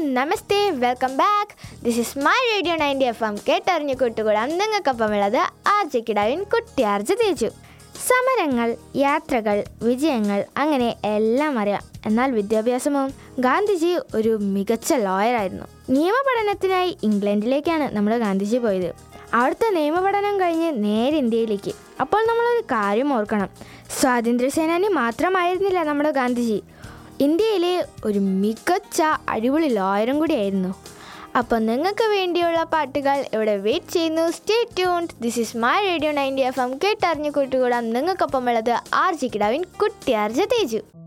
namaste welcome back this is my radio ninety F M കേട്ടറിഞ്ഞു കൂട്ടുകൂടാം നിങ്ങൾക്കൊപ്പമുള്ളത് RJ കിടാവിൻ കുട്ടിയാർജ തേച്ചു സമരങ്ങൾ യാത്രകൾ വിജയങ്ങൾ അങ്ങനെ എല്ലാം അറിയാം എന്നാൽ വിദ്യാഭ്യാസമോ ഗാന്ധിജി ഒരു മികച്ച ലോയറായിരുന്നു നിയമപഠനത്തിനായി ഇംഗ്ലണ്ടിലേക്കാണ് നമ്മുടെ ഗാന്ധിജി പോയത് അവിടുത്തെ നിയമപഠനം കഴിഞ്ഞ് നേരെ ഇന്ത്യയിലേക്ക് അപ്പോൾ നമ്മളൊരു കാര്യം ഓർക്കണം സ്വാതന്ത്ര്യ സേനാനി മാത്രമായിരുന്നില്ല നമ്മുടെ ഗാന്ധിജി ഇന്ത്യയിലെ ഒരു മികച്ച അടിപൊളി ലോയറും കൂടിയായിരുന്നു അപ്പോൾ നിങ്ങൾക്ക് വേണ്ടിയുള്ള പാട്ടുകൾ ഇവിടെ വെയിറ്റ് ചെയ്യുന്നു stay tuned this is my radio ninety F M കേട്ടറിഞ്ഞു കൂട്ടുകൂടാം നിങ്ങൾക്കൊപ്പമുള്ളത് ആർ ജി കിടാവിൻ കുട്ടിയാർജ തേജു